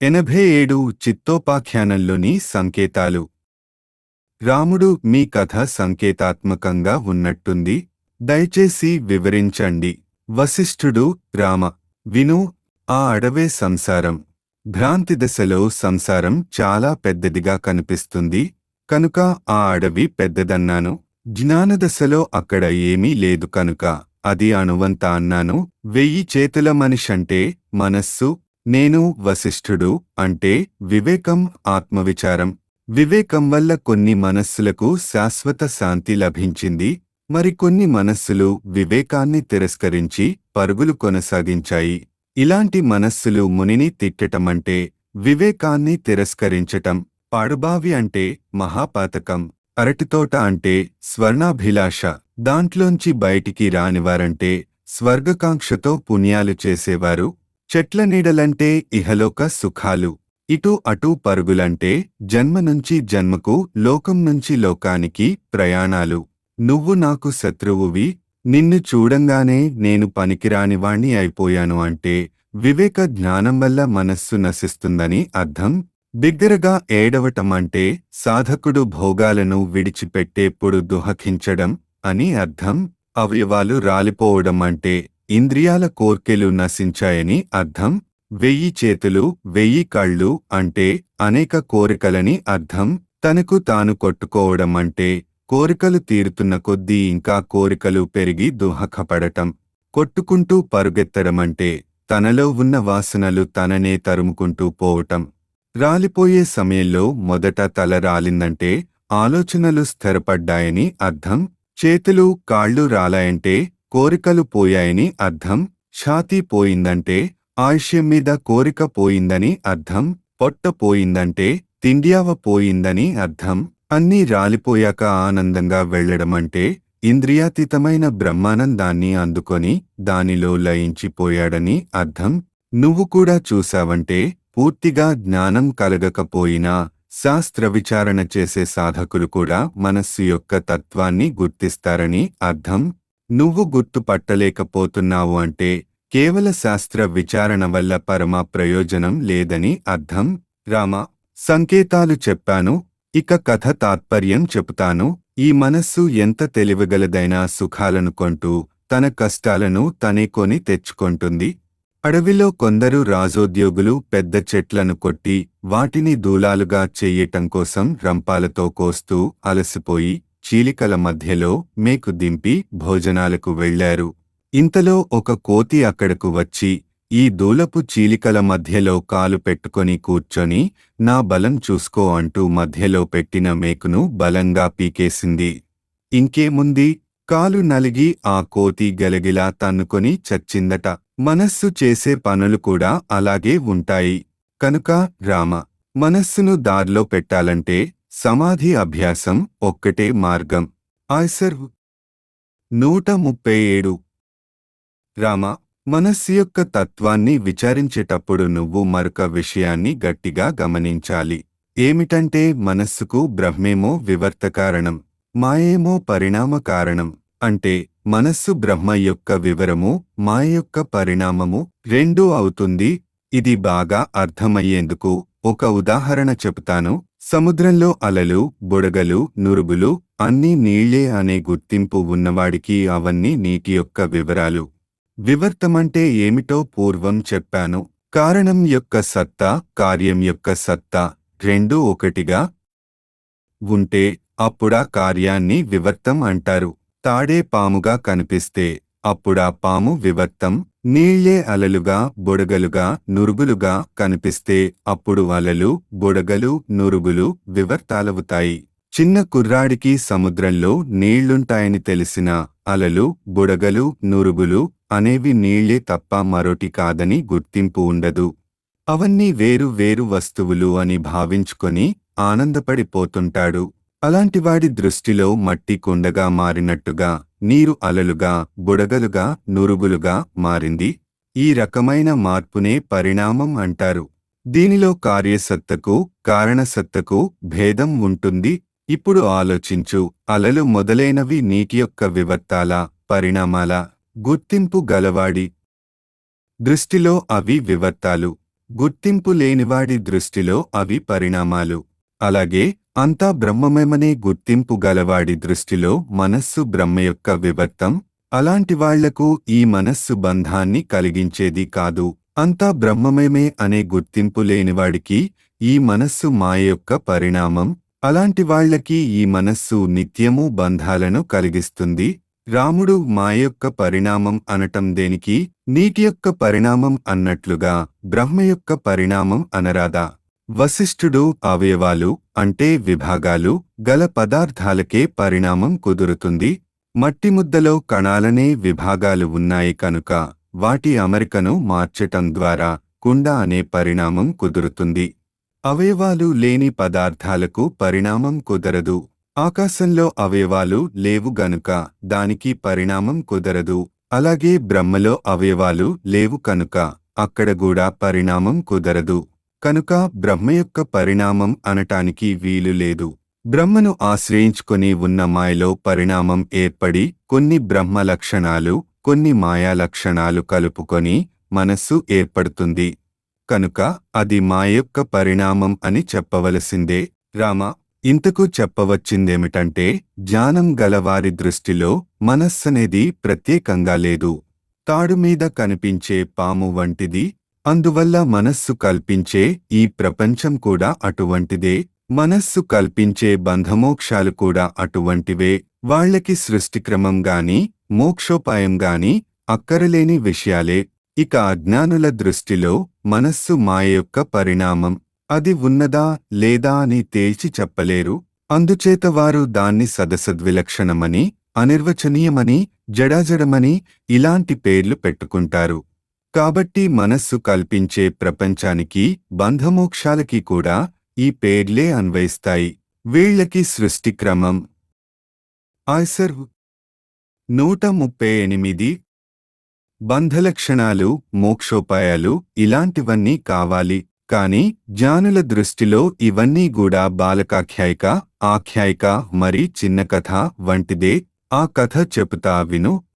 ఎనభై ఏడు చిత్తోపాఖ్యానంలోని సంకేతాలు రాముడు మీ కథ సంకేతాత్మకంగా ఉన్నట్టుంది దయచేసి వివరించండి వశిష్ఠుడు రామ విను ఆ అడవే సంసారం భ్రాంతి దశలో సంసారం చాలా పెద్దదిగా కనిపిస్తుంది కనుక ఆ అడవి పెద్దదన్నాను జ్ఞానదశలో అక్కడ ఏమీ లేదు కనుక అది అణువంత అన్నాను వెయ్యి చేతుల మనిషంటే మనస్సు నేను వశిష్ఠుడు అంటే వివేకం ఆత్మవిచారం వివేకం వల్ల కొన్ని మనస్సులకు శాశ్వత శాంతి లభించింది మరికొన్ని మనస్సులు వివేకాన్ని తిరస్కరించి పరుగులు కొనసాగించాయి ఇలాంటి మనస్సులు మునిని తిట్టటమంటే వివేకాన్ని తిరస్కరించటం పాడుబావి అంటే మహాపాతకం అరటితోట అంటే స్వర్ణాభిలాష దాంట్లోంచి బయటికి రానివారంటే స్వర్గకాంక్షతో పుణ్యాలు చేసేవారు చెట్ల నీడలంటే ఇహలోక సుఖాలు ఇటు అటు పరుగులంటే జన్మ నుంచి జన్మకు లోకం నుంచి లోకానికి ప్రయాణాలు నువ్వు నాకు శత్రువువి నిన్ను చూడంగానే నేను పనికిరానివాణ్ణి అయిపోయాను అంటే వివేక జ్ఞానం వల్ల మనస్సు నశిస్తుందని అర్థం బిగ్గరగా ఏడవటం అంటే సాధకుడు భోగాలను విడిచిపెట్టేప్పుడు దుహకించడం అని అర్థం అవయవాలు రాలిపోవడం అంటే ఇంద్రియాల కోర్కెలు నశించాయని అర్థం వెయ్యి చేతులు వెయ్యి కళ్ళు అంటే అనేక కోరికలని అర్థం తనకు తాను కొట్టుకోవడం అంటే కోరికలు తీరుతున్న కొద్దీ ఇంకా కోరికలు పెరిగి దుహకపడటం కొట్టుకుంటూ పరుగెత్తడమంటే తనలో ఉన్న వాసనలు తననే తరుముకుంటూ పోవటం రాలిపోయే సమయంలో మొదట తల రాలిందంటే ఆలోచనలు స్థిరపడ్డాయని అర్థం చేతులు కాళ్ళు రాలాయంటే కోరికలు పోయాయని అర్థం ఛాతీ పోయిందంటే ఆయుష్యం మీద కోరిక పోయిందని అర్థం పొట్ట పోయిందంటే తిండియావ పోయిందని అర్థం అన్నీ రాలిపోయాక ఆనందంగా వెళ్లడమంటే ఇంద్రియాతీతమైన బ్రహ్మానందాన్ని అందుకొని దానిలో లయించిపోయాడని అర్థం నువ్వు కూడా చూశావంటే పూర్తిగా జ్ఞానం కలగకపోయినా శాస్త్ర విచారణ చేసే సాధకులు కూడా మనస్సు యొక్క తత్వాన్ని గుర్తిస్తారని అర్థం నువ్వు గుర్తుపట్టలేకపోతున్నావు అంటే కేవల శాస్త్ర విచారణ వల్ల పరమ ప్రయోజనం లేదని అర్థం రామ సంకేతాలు చెప్పాను ఇక కథ తాత్పర్యం చెబుతాను ఈ మనస్సు ఎంత తెలివిగలదైనా సుఖాలను కొంటూ తన కష్టాలను తనే కొని తెచ్చుకొంటుంది అడవిలో కొందరు రాజోద్యోగులు పెద్ద చెట్లను కొట్టి వాటిని దూలాలుగా చెయ్యటం కోసం రంపాలతో కోస్తూ అలసిపోయి చీలికల మధ్యలో మేకు దింపి భోజనాలకు వెళ్లారు ఇంతలో ఒక కోతి అక్కడకు వచ్చి ఈ దూలపు చీలికల మధ్యలో కాలు పెట్టుకొని కూర్చొని నా బలం చూసుకో అంటూ మధ్యలో పెట్టిన మేకును బలంగా పీకేసింది ఇంకేముంది కాలు నలిగి ఆ కోతి గలగిలా తన్నుకొని చచ్చిందట మనస్సు చేసే పనులు కూడా అలాగే ఉంటాయి కనుక రామ మనస్సును దారిలో పెట్టాలంటే సమాధి అభ్యాసం ఒక్కటే మార్గం ఆయ్సర్ నూట ముప్పై ఏడు రామ మనస్సు యొక్క తత్వాన్ని విచారించేటప్పుడు నువ్వు మరొక విషయాన్ని గట్టిగా గమనించాలి ఏమిటంటే మనస్సుకు బ్రహ్మేమో వివర్త కారణం మాయేమో పరిణామ కారణం అంటే మనస్సు బ్రహ్మ యొక్క వివరము మాయ యొక్క పరిణామము రెండూ అవుతుంది ఇది బాగా అర్థమయ్యేందుకు ఒక ఉదాహరణ చెబుతాను సముద్రంలో అలలు బుడగలు నురుగులు అన్నీ నీళ్లే అనే గుర్తింపు ఉన్నవాడికి అవన్నీ నీటి యొక్క వివరాలు వివర్తమంటే ఏమిటో పూర్వం చెప్పాను కారణం యొక్క సత్తా కార్యం యొక్క సత్తా రెండూ ఒకటిగా ఉంటే అప్పుడా కార్యాన్ని వివర్తం అంటారు తాడే పాముగా కనిపిస్తే అప్పుడా పాము వివర్తం నీళ్లే అలలుగా బుడగలుగా నురుగులుగా కనిపిస్తే అప్పుడు అలలు బుడగలు నురుగులు వివర్తాలవుతాయి చిన్న కుర్రాడికి సముద్రంలో నీళ్లుంటాయని తెలిసిన అలలు బుడగలు నురుగులు అనేవి నీళ్లే తప్ప మరొటి కాదని గుర్తింపు ఉండదు అవన్నీ వేరు వేరు వస్తువులు అని భావించుకొని ఆనందపడిపోతుంటాడు అలాంటివాడి దృష్టిలో మట్టి కుండగా మారినట్టుగా నీరు అలలుగా బుడగలుగా నురుగులుగా మారింది ఈ రకమైన మార్పునే పరిణామం అంటారు దీనిలో కార్యసత్తకు కారణసత్తకు భేదం ఉంటుంది ఇప్పుడు ఆలోచించు అలలు మొదలైనవి నీటి యొక్క వివర్తాల పరిణామాల గుర్తింపు గలవాడి దృష్టిలో అవి వివర్తాలు గుర్తింపు లేనివాడి దృష్టిలో అవి పరిణామాలు అలాగే అంతా బ్రహ్మమేమనే గుర్తింపు గలవాడి దృష్టిలో మనస్సు బ్రహ్మ యొక్క వివర్తం అలాంటి వాళ్లకు ఈ మనస్సు బంధాన్ని కలిగించేది కాదు అంతా బ్రహ్మమేమే అనే గుర్తింపు లేనివాడికి ఈ మనస్సు మాయ యొక్క పరిణామం అలాంటి వాళ్లకి ఈ మనస్సు నిత్యము బంధాలను కలిగిస్తుంది రాముడు మాయ యొక్క పరిణామం అనటం దేనికి నీటి యొక్క పరిణామం అన్నట్లుగా బ్రహ్మ యొక్క పరిణామం అనరాదా వశిష్ఠుడు అవయవాలు అంటే విభాగాలు గల పదార్థాలకే పరిణామం కుదురుతుంది మట్టి ముద్దలో కణాలనే విభాగాలు ఉన్నాయి కనుక వాటి అమరికను మార్చటం ద్వారా కుండ అనే పరిణామం కుదురుతుంది అవయవాలు లేని పదార్థాలకు పరిణామం కుదరదు ఆకాశంలో అవయవాలు లేవు గనుక దానికి పరిణామం కుదరదు అలాగే బ్రహ్మలో అవయవాలు లేవు కనుక అక్కడ కూడా పరిణామం కుదరదు కనుక బ్రహ్మ యొక్క పరిణామం అనటానికి వీలు లేదు బ్రహ్మను ఆశ్రయించుకొని ఉన్న మాయలో పరిణామం ఏర్పడి కొన్ని బ్రహ్మ లక్షణాలు కొన్ని మాయా లక్షణాలు కలుపుకొని మనస్సు ఏర్పడుతుంది కనుక అది మాయ యొక్క పరిణామం అని చెప్పవలసిందే రామ ఇంతకు చెప్పవచ్చిందేమిటంటే జ్ఞానం గలవారి దృష్టిలో మనస్సనేది ప్రత్యేకంగా లేదు తాడు మీద కనిపించే పాము వంటిది అందువల్ల మనస్సు కల్పించే ఈ ప్రపంచం కూడా అటువంటిదే మనస్సు కల్పించే బంధమోక్షాలు కూడా అటువంటివే వాళ్ళకి సృష్టిక్రమం గాని మోక్షోపాయం గాని అక్కరలేని విషయాలే ఇక అజ్ఞానుల దృష్టిలో మనస్సు మాయ యొక్క పరిణామం అది ఉన్నదా లేదా అని తేల్చి చెప్పలేరు అందుచేత వారు దాన్ని సదసద్విలక్షణమని అనిర్వచనీయమని జడాజడమని ఇలాంటి పేర్లు పెట్టుకుంటారు కాబట్టి మనస్సు కల్పించే ప్రపంచానికి బంధమోక్షాలకి కూడా ఈ పేర్లే అన్వయిస్తాయి వీళ్ళకి సృష్టిక్రమం ఆయ్సర్ నూట ముప్పై ఎనిమిది బంధలక్షణాలు మోక్షోపాయాలు ఇలాంటివన్నీ కావాలి కాని జ్ఞానుల దృష్టిలో ఇవన్నీ కూడా బాలకాఖ్యాయిక ఆఖ్యాయిక మరి చిన్న కథ వంటిదే ఆ కథ చెబుతా విను